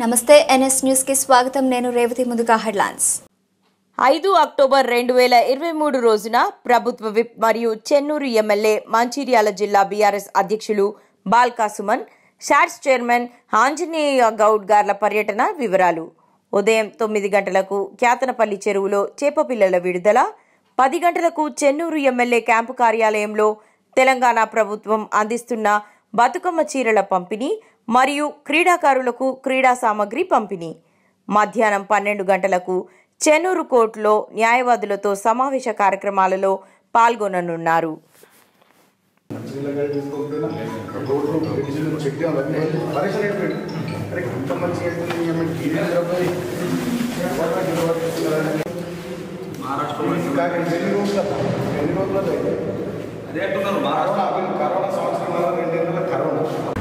నమస్తే NS news కి స్వాగతం నేను రేవతి ముందుగా హెడ్లైన్స్ ఐదు అక్టోబర్ రెండు వేల ఇరవై మూడు రోజున ప్రభుత్వ విప్ మరియు చెన్నూరు ఎమ్మెల్యే మంచిర్యాల జిల్లా బీఆర్ఎస్ అధ్యక్షులు బాల్కా సుమన్ షాట్స్ చైర్మన్ ఆంజనేయ గౌడ్ గార్ల పర్యటన వివరాలు ఉదయం తొమ్మిది గంటలకు క్యాతనపల్లి చెరువులో చేపపిల్లల విడుదల పది గంటలకు చెన్నూరు ఎమ్మెల్యే క్యాంపు కార్యాలయంలో తెలంగాణ ప్రభుత్వం అందిస్తున్న బతుకమ్మ చీరల పంపిణీ మరియు క్రీడాకారులకు క్రీడా సామగ్రి పంపిణీ మధ్యాహ్నం పన్నెండు గంటలకు చెన్నూరు కోర్టులో న్యాయవాదులతో సమావేశ కార్యక్రమాలలో పాల్గొననున్నారు రోడ్లు బ్రిడ్జిలు చెట్టు అవన్నీ పరేషన్ అయిపోయాడు అరే ఇంత మంచిగా అవుతుంది ఏమో టీవీ నిలబడి ఎవరు నిలబడుతున్నారని కాక ఎన్ని రోజులు ఎన్ని రోజులు అదే అంటున్నారు కరోనా కరోనా సంవత్సరం రెండు నెలల కరోనా